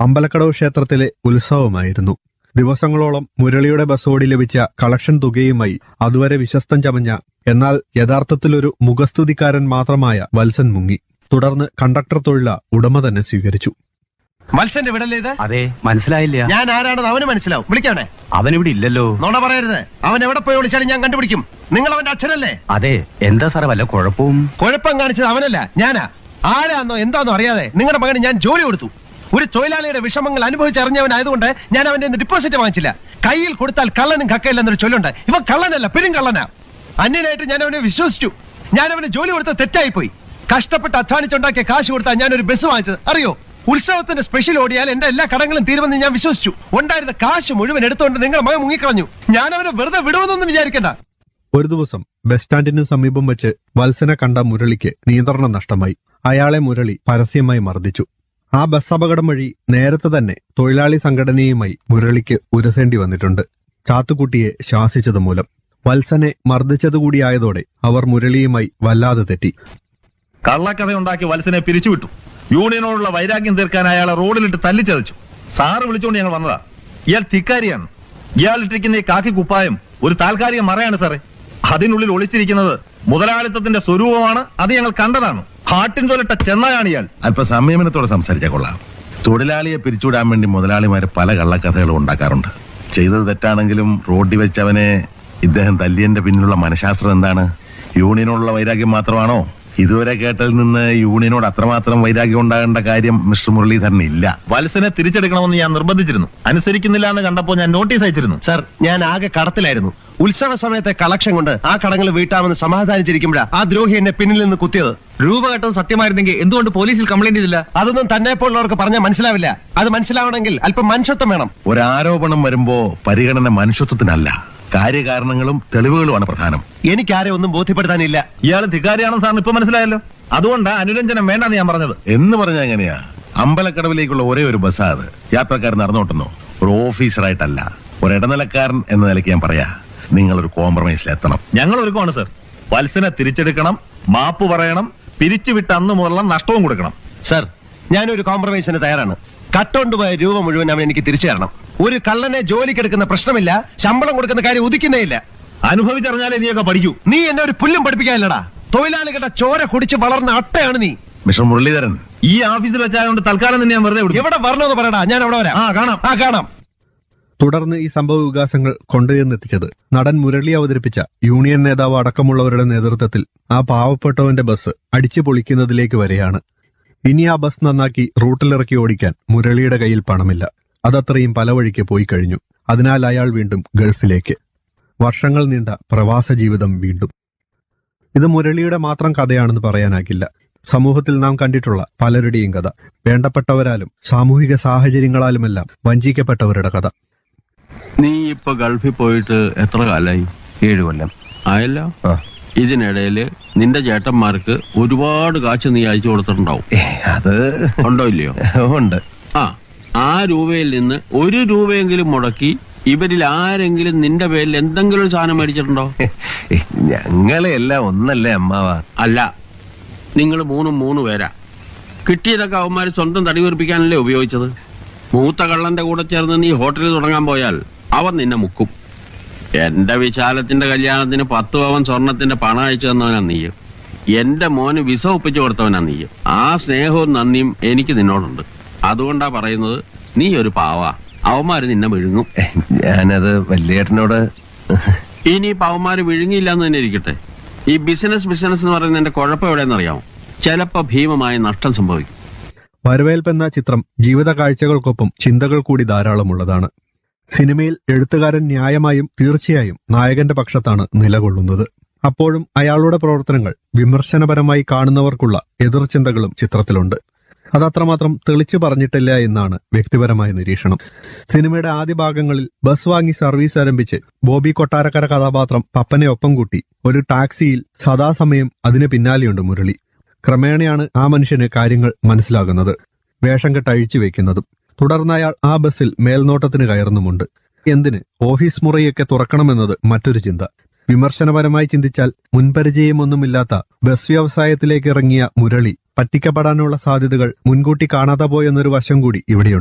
അമ്പലക്കടവ് ക്ഷേത്രത്തിലെ ഉത്സവമായിരുന്നു ദിവസങ്ങളോളം മുരളിയുടെ ബസ് ഓടി ലഭിച്ച കളക്ഷൻ തുകയുമായി അതുവരെ വിശ്വസ്തം ചമഞ്ഞ എന്നാൽ യഥാർത്ഥത്തിലൊരു മുഖസ്തുതിക്കാരൻ മാത്രമായ വത്സൻ മുങ്ങി തുടർന്ന് കണ്ടക്ടർ തൊഴില ഉടമ തന്നെ സ്വീകരിച്ചു മത്സ്യന്റെ വിടല്ലേ ഇത് അതെ മനസ്സിലായില്ല ഞാൻ ആരാണെന്ന് അവന് മനസ്സിലാവും വിളിക്കാവനെ അവനിവിടെ ഇല്ലല്ലോ നോണ പറയരുത് അവൻ എവിടെ പോയി വിളിച്ചാലും ഞാൻ കണ്ടുപിടിക്കും നിങ്ങൾ അവന്റെ അച്ഛനല്ലേ അതെ എന്താ സാറേ വല്ല കുഴപ്പവും കുഴപ്പം കാണിച്ചത് അവനല്ല ഞാനാ ആരാന്നോ എന്താന്നോ അറിയാതെ നിങ്ങളുടെ മകന് ഞാൻ ജോലി കൊടുത്തു ഒരു തൊഴിലാളിയുടെ വിഷമങ്ങൾ അനുഭവിച്ചറിഞ്ഞവനായതുകൊണ്ട് ഞാൻ അവന്റെ ഡിപ്പോസിറ്റ് വാങ്ങിച്ചില്ല കയ്യിൽ കൊടുത്താൽ കള്ളനും കക്കയില്ലെന്നൊരു ചൊല്ലുണ്ട് ഇവൻ കള്ളനല്ല പെരും കള്ളനാ അന്യനായിട്ട് ഞാൻ അവനെ വിശ്വസിച്ചു ഞാൻ അവന് ജോലി കൊടുത്ത തെറ്റായിപ്പോയി കഷ്ടപ്പെട്ട് അധ്വാനിച്ചുണ്ടാക്കിയ കാശ് കൊടുത്താൽ ഞാൻ ഒരു ബസ് വാങ്ങിച്ചത് അറിയോ ഉത്സവത്തിന്റെ സ്പെഷ്യൽ ഓടിയാൽ എന്റെ എല്ലാ കടങ്ങളും തീരുമെന്ന് ഞാൻ വിശ്വസിച്ചു ഉണ്ടായിരുന്ന കാശ് മുഴുവൻ എടുത്തുകൊണ്ട് നിങ്ങളുടെ മകൻ മുങ്ങിക്കളഞ്ഞു ഞാൻ അവനെ വെറുതെ വിടുമെന്നൊന്നും വിചാരിക്കണ്ട ഒരു ദിവസം ബസ് സ്റ്റാൻഡിന് സമീപം വെച്ച് വത്സനെ കണ്ട മുരളിക്ക് നിയന്ത്രണം നഷ്ടമായി അയാളെ മുരളി പരസ്യമായി മർദ്ദിച്ചു ആ ബസ് അപകടം വഴി നേരത്തെ തന്നെ തൊഴിലാളി സംഘടനയുമായി മുരളിക്ക് ഉരസേണ്ടി വന്നിട്ടുണ്ട് ചാത്തുക്കുട്ടിയെ ശാസിച്ചത് മൂലം വത്സനെ മർദ്ദിച്ചതുകൂടിയായതോടെ അവർ മുരളിയുമായി വല്ലാതെ തെറ്റി കള്ളക്കഥയുണ്ടാക്കി വത്സനെ പിരിച്ചുവിട്ടു യൂണിയനോടുള്ള വൈരാഗ്യം തീർക്കാൻ അയാളെ റോഡിലിട്ട് തല്ലിച്ചതച്ചു സാറ് വിളിച്ചുകൊണ്ട് ഞങ്ങൾ വന്നതാ ഇയാൾ ധിക്കാരിയാണ് ഇയാൾ ഇട്ടിരിക്കുന്ന ഈ കാക്കി കുപ്പായം ഒരു താൽക്കാലിക മറയാണ് സാറേ അതിനുള്ളിൽ ഒളിച്ചിരിക്കുന്നത് മുതലാളിത്തത്തിന്റെ സ്വരൂപമാണ് അത് ഞങ്ങൾ കണ്ടതാണ് ഹാട്ടിൻ തൊലിട്ട ചെന്നായാണ് ഇയാൾ അല്പ സംയമനത്തോടെ സംസാരിച്ചാൽ കൊള്ളാം തൊഴിലാളിയെ പിരിച്ചുവിടാൻ വേണ്ടി മുതലാളിമാര് പല കള്ളക്കഥകളും ഉണ്ടാക്കാറുണ്ട് ചെയ്തത് തെറ്റാണെങ്കിലും റോഡിൽ വെച്ച് അവനെ ഇദ്ദേഹം തല്ലിയന്റെ പിന്നിലുള്ള മനഃശാസ്ത്രം എന്താണ് യൂണിയനോടുള്ള വൈരാഗ്യം മാത്രമാണോ ഇതുവരെ കേട്ടതിൽ നിന്ന് യൂണിയനോട് അത്രമാത്രം വൈരാഗ്യം ഉണ്ടാകേണ്ട കാര്യം മിസ്റ്റർ മുരളീധരൻ ഇല്ല വത്സനെ തിരിച്ചെടുക്കണമെന്ന് ഞാൻ നിർബന്ധിച്ചിരുന്നു അനുസരിക്കുന്നില്ല എന്ന് കണ്ടപ്പോൾ ഞാൻ നോട്ടീസ് അയച്ചിരുന്നു സർ ഞാൻ ആകെ കടത്തിലായിരുന്നു ഉത്സവ സമയത്തെ കളക്ഷൻ കൊണ്ട് ആ കടങ്ങൾ വീട്ടാമെന്ന് സമാധാനിച്ചിരിക്കുമ്പോഴാ ആ ദ്രോഹി എന്നെ പിന്നിൽ നിന്ന് കുത്തിയത് രൂപ കേട്ടത് സത്യമായിരുന്നെങ്കിൽ എന്തുകൊണ്ട് പോലീസിൽ കംപ്ലൈന്റ് ചെയ്തില്ല അതൊന്നും തന്നെ പോലുള്ളവർക്ക് പറഞ്ഞാൽ മനസ്സിലാവില്ല അത് മനസ്സിലാവണമെങ്കിൽ അല്പം മനുഷ്യത്വം വേണം ഒരാരോപണം വരുമ്പോ പരിഗണന മനുഷ്യത്വത്തിനല്ല കാര്യകാരണങ്ങളും തെളിവുകളുമാണ് പ്രധാനം എനിക്കാരെ ഒന്നും ബോധ്യപ്പെടുത്താനില്ല ഇയാൾ ധിക്കാരിയാണെന്ന് സാറിന് ഇപ്പൊ മനസ്സിലായല്ലോ അതുകൊണ്ടാണ് അനുരഞ്ജനം വേണ്ടെന്ന് ഞാൻ പറഞ്ഞത് എന്ന് പറഞ്ഞാൽ എങ്ങനെയാ അമ്പലക്കടവിലേക്കുള്ള ഒരേ ഒരു ബസ്സാ അത് യാത്രക്കാർ നടന്നോട്ടുന്നു ഒരു ഓഫീസറായിട്ടല്ല ഒരു ഇടനിലക്കാരൻ എന്ന നിലയ്ക്ക് ഞാൻ പറയാ നിങ്ങളൊരു കോംപ്രമൈസിലെത്തണം ഞങ്ങൾ ഒരുക്കമാണ് സർ വത്സനെ തിരിച്ചെടുക്കണം മാപ്പ് പറയണം പിരിച്ചുവിട്ട അന്ന് മുതലുള്ള നഷ്ടവും കൊടുക്കണം സർ ഞാനൊരു കോംപ്രമൈസിന് തയ്യാറാണ് കട്ടുകൊണ്ടുപോയ രൂപ മുഴുവൻ അവൻ എനിക്ക് തിരിച്ചു തരണം ഒരു കള്ളനെ ജോലിക്കെടുക്കുന്ന പ്രശ്നമില്ല ശമ്പളം കൊടുക്കുന്ന കാര്യം ഉദിക്കുന്നേ ഇല്ല അനുഭവിച്ചറിഞ്ഞാലേ നീയൊക്കെ പഠിക്കൂ നീ എന്നെ ഒരു പുല്ലും പഠിപ്പിക്കാനില്ലടാ തൊഴിലാളികളുടെ ചോര കുടിച്ച് വളർന്ന അട്ടയാണ് നീ മിസ്റ്റർ മുരളീധരൻ ഈ ഓഫീസിൽ വെച്ചായതുകൊണ്ട് തൽക്കാലം തന്നെ ഞാൻ വെറുതെ വിടും എവിടെ വരണമെന്ന് പറയടാ ഞാൻ അവിടെ വരാം ആ കാണാം ആ കാണാം തുടർന്ന് ഈ സംഭവ വികാസങ്ങൾ കൊണ്ടുചെന്നെത്തിച്ചത് നടൻ മുരളി അവതരിപ്പിച്ച യൂണിയൻ നേതാവ് അടക്കമുള്ളവരുടെ നേതൃത്വത്തിൽ ആ പാവപ്പെട്ടവന്റെ ബസ് അടിച്ചു പൊളിക്കുന്നതിലേക്ക് വരെയാണ് ഇനി ആ ബസ് നന്നാക്കി റൂട്ടിലിറക്കി ഓടിക്കാൻ മുരളിയുടെ കയ്യിൽ പണമില്ല അതത്രയും പല വഴിക്ക് പോയി കഴിഞ്ഞു അതിനാൽ അയാൾ വീണ്ടും ഗൾഫിലേക്ക് വർഷങ്ങൾ നീണ്ട പ്രവാസ ജീവിതം വീണ്ടും ഇത് മുരളിയുടെ മാത്രം കഥയാണെന്ന് പറയാനാകില്ല സമൂഹത്തിൽ നാം കണ്ടിട്ടുള്ള പലരുടെയും കഥ വേണ്ടപ്പെട്ടവരാലും സാമൂഹിക സാഹചര്യങ്ങളാലുമെല്ലാം വഞ്ചിക്കപ്പെട്ടവരുടെ കഥ നീ ഇപ്പൊ ഗൾഫിൽ പോയിട്ട് എത്ര കാലായി ഏഴു കൊല്ലം ആയല്ലോ ഇതിനിടയില് നിന്റെ ചേട്ടന്മാർക്ക് ഒരുപാട് കാശ് നീ അയച്ചു കൊടുത്തിട്ടുണ്ടാവും അത് ഉണ്ടോ ഇല്ലയോ ഉണ്ട് ആ ആ രൂപയിൽ നിന്ന് ഒരു രൂപയെങ്കിലും മുടക്കി ഇവരിൽ ആരെങ്കിലും നിന്റെ പേരിൽ എന്തെങ്കിലും ഒരു സാധനം മേടിച്ചിട്ടുണ്ടോ ഞങ്ങളെ എല്ലാം ഒന്നല്ലേ അമ്മാവ അല്ല നിങ്ങൾ മൂന്നും മൂന്ന് പേരാ കിട്ടിയതൊക്കെ അവന്മാർ സ്വന്തം തടിവെറുപ്പിക്കാനല്ലേ ഉപയോഗിച്ചത് മൂത്ത കള്ളന്റെ കൂടെ ചേർന്ന് നീ ഹോട്ടലിൽ തുടങ്ങാൻ പോയാൽ അവൻ നിന്നെ മുക്കും എന്റെ വിശാലത്തിന്റെ കല്യാണത്തിന് പത്ത് പവൻ സ്വർണത്തിന്റെ പണം അയച്ചു തന്നവനാ നീ എന്റെ മോന് വിസ ഒപ്പിച്ചു കൊടുത്തവനാ നീ ആ സ്നേഹവും നന്ദിയും എനിക്ക് നിന്നോടുണ്ട് അതുകൊണ്ടാ പറയുന്നത് നീ ഒരു പാവാ അവന്മാര് നിന്നെ വിഴുങ്ങും ഞാനത് വല്യേട്ടനോട് ഇനി അവന്മാര് വിഴുങ്ങിയില്ല എന്ന് തന്നെ ഇരിക്കട്ടെ ഈ ബിസിനസ് ബിസിനസ് എന്ന് പറയുന്നതിന്റെ കുഴപ്പം എവിടെയെന്നറിയാമോ ചിലപ്പോ ഭീമമായ നഷ്ടം സംഭവിക്കും വരവേൽപ്പെന്ന ചിത്രം ജീവിത കാഴ്ചകൾക്കൊപ്പം ചിന്തകൾ കൂടി ധാരാളമുള്ളതാണ് സിനിമയിൽ എഴുത്തുകാരൻ ന്യായമായും തീർച്ചയായും നായകന്റെ പക്ഷത്താണ് നിലകൊള്ളുന്നത് അപ്പോഴും അയാളുടെ പ്രവർത്തനങ്ങൾ വിമർശനപരമായി കാണുന്നവർക്കുള്ള എതിർചിന്തകളും ചിത്രത്തിലുണ്ട് അതത്രമാത്രം തെളിച്ചു പറഞ്ഞിട്ടില്ല എന്നാണ് വ്യക്തിപരമായ നിരീക്ഷണം സിനിമയുടെ ആദ്യ ഭാഗങ്ങളിൽ ബസ് വാങ്ങി സർവീസ് ആരംഭിച്ച് ബോബി കൊട്ടാരക്കര കഥാപാത്രം പപ്പനെ ഒപ്പം കൂട്ടി ഒരു ടാക്സിയിൽ സദാസമയം അതിന് പിന്നാലെയുണ്ട് മുരളി ക്രമേണയാണ് ആ മനുഷ്യന് കാര്യങ്ങൾ മനസ്സിലാകുന്നത് വേഷം കെട്ട് അഴിച്ചു വെക്കുന്നതും തുടർന്ന് അയാൾ ആ ബസ്സിൽ മേൽനോട്ടത്തിന് കയറുന്നുമുണ്ട് എന്തിന് ഓഫീസ് മുറിയൊക്കെ തുറക്കണമെന്നത് മറ്റൊരു ചിന്ത വിമർശനപരമായി ചിന്തിച്ചാൽ മുൻപരിചയമൊന്നുമില്ലാത്ത ബസ് വ്യവസായത്തിലേക്ക് ഇറങ്ങിയ മുരളി പറ്റിക്കപ്പെടാനുള്ള സാധ്യതകൾ മുൻകൂട്ടി കാണാതെ പോയെന്നൊരു വശം കൂടി ഇവിടെയുണ്ട്